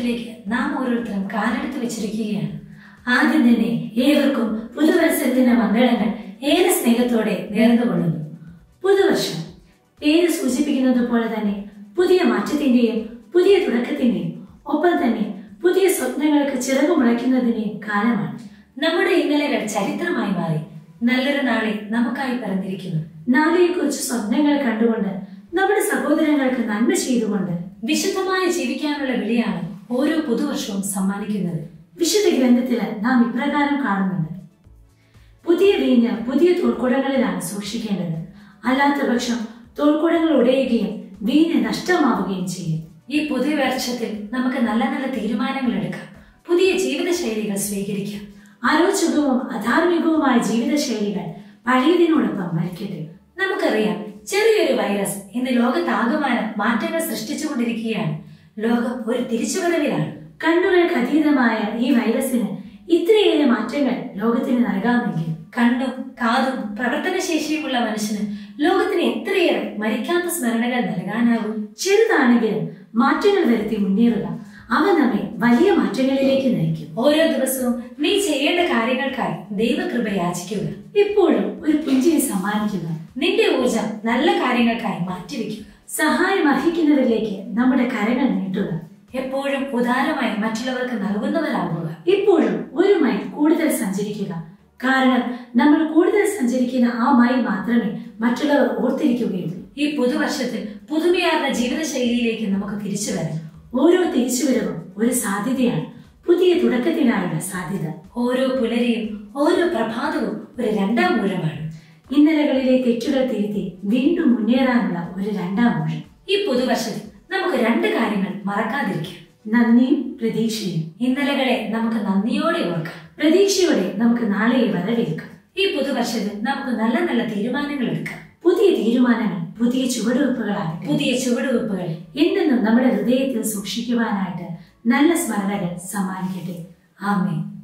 പുതുവർഷത്തിലേക്ക് നാം ഓരോരുത്തരും കാലെടുത്ത് വെച്ചിരിക്കുകയാണ് ആദ്യം തന്നെ ഏവർക്കും പുതുവത്സരത്തിന്റെ മംഗളങ്ങൾ ഏറെ സ്നേഹത്തോടെ നേർന്നുകൊള്ളുന്നു പുതുവർഷം പേര് സൂചിപ്പിക്കുന്നത് പോലെ തന്നെ പുതിയ മാറ്റത്തിന്റെയും പുതിയ തുടക്കത്തിന്റെയും ഒപ്പം തന്നെ പുതിയ സ്വപ്നങ്ങൾക്ക് ചിറകു മുളയ്ക്കുന്നതിന്റെയും കാലമാണ് നമ്മുടെ ഇന്നലെകൾ ചരിത്രമായി മാറി നല്ലൊരു നാളെ നമുക്കായി പറഞ്ഞിരിക്കുന്നു നാളെയെക്കുറിച്ച് സ്വപ്നങ്ങൾ കണ്ടുകൊണ്ട് നമ്മുടെ സഹോദരങ്ങൾക്ക് നന്മ ചെയ്തുകൊണ്ട് വിശുദ്ധമായി ജീവിക്കാനുള്ള വിളിയാണ് ഓരോ പുതുവർഷവും സമ്മാനിക്കുന്നത് വിശുദ്ധ ഗ്രന്ഥത്തില് നാം ഇപ്രകാരം കാണുന്നുണ്ട് പുതിയ വീഞ്ഞ് പുതിയ തോൾക്കുടങ്ങളിലാണ് സൂക്ഷിക്കേണ്ടത് അല്ലാത്ത പക്ഷം തോൾക്കുടങ്ങൾ ഉടയുകയും വീഞ്ഞ് നഷ്ടമാവുകയും ചെയ്യും ഈ പുതിയ വർഷത്തിൽ നമുക്ക് നല്ല നല്ല തീരുമാനങ്ങൾ എടുക്കാം പുതിയ ജീവിതശൈലികൾ സ്വീകരിക്കാം അരോചകവും അധാർമികവുമായ ജീവിതശൈലികൾ പഴയതിനോടൊപ്പം മരിക്കട്ടെ നമുക്കറിയാം ചെറിയൊരു വൈറസ് ഇന്ന് ലോകത്താകമാനം മാറ്റങ്ങൾ സൃഷ്ടിച്ചുകൊണ്ടിരിക്കുകയാണ് ലോകം ഒരു തിരിച്ചുവരവിലാണ് കണ്ണുകൾക്ക് അതീതമായ ഈ വൈറസിന് ഇത്രയേറെ മാറ്റങ്ങൾ ലോകത്തിന് നൽകാമെങ്കിൽ കണ്ണും കാതും പ്രവർത്തനശേഷിയുമുള്ള മനുഷ്യന് ലോകത്തിന് എത്രയേറെ മരിക്കാത്ത സ്മരണകൾ നൽകാനാകും ചെറുതാണെങ്കിലും മാറ്റങ്ങൾ വരുത്തി മുന്നേറുക അവ നമ്മെ വലിയ മാറ്റങ്ങളിലേക്ക് നയിക്കും ഓരോ ദിവസവും നീ ചെയ്യേണ്ട കാര്യങ്ങൾക്കായി ദൈവകൃപ യാചിക്കുക ഇപ്പോഴും ഒരു പുഞ്ചിരി സമ്മാനിക്കുക നിന്റെ ഊർജം നല്ല കാര്യങ്ങൾക്കായി മാറ്റിവെക്കുക സഹായം അർഹിക്കുന്നവരിലേക്ക് നമ്മുടെ കരങ്ങൾ നീട്ടുക എപ്പോഴും ഉദാരമായി മറ്റുള്ളവർക്ക് നൽകുന്നവരാകുക ഇപ്പോഴും ഒരു മൈൽ കൂടുതൽ സഞ്ചരിക്കുക കാരണം നമ്മൾ കൂടുതൽ സഞ്ചരിക്കുന്ന ആ മൈൽ മാത്രമേ മറ്റുള്ളവർ ഓർത്തിരിക്കുകയുള്ളൂ ഈ പുതുവർഷത്തിൽ പുതുമയാർന്ന ജീവിതശൈലിയിലേക്ക് നമുക്ക് തിരിച്ചു വരാം ഓരോ തിരിച്ചുവരവും ഒരു സാധ്യതയാണ് പുതിയ തുടക്കത്തിനായുള്ള സാധ്യത ഓരോ പുലരിയും ഓരോ പ്രഭാതവും ഒരു രണ്ടാം ഊഴമാണ് ഇന്നലകളിലെ തെറ്റുകൾ തിരുത്തി വീണ്ടും മുന്നേറാനുള്ള ഒരു രണ്ടാം ഊഴം ഈ പുതുവർഷത്തിൽ നമുക്ക് രണ്ട് കാര്യങ്ങൾ മറക്കാതിരിക്കാം നന്ദിയും പ്രതീക്ഷയും ഇന്നലകളെ നമുക്ക് നന്ദിയോടെ ഓർക്കാം പ്രതീക്ഷയോടെ നമുക്ക് നാളെയെ വരവേൽക്കാം ഈ പുതുവർഷത്തിൽ നമുക്ക് നല്ല നല്ല തീരുമാനങ്ങൾ എടുക്കാം പുതിയ തീരുമാനങ്ങൾ പുതിയ ചുവടുവെപ്പുകളാകട്ടെ പുതിയ ചുവടുവെപ്പുകൾ എന്നെന്നും നമ്മുടെ ഹൃദയത്തിൽ സൂക്ഷിക്കുവാനായിട്ട് നല്ല സ്മരണകൾ സമ്മാനിക്കട്ടെ ആമേ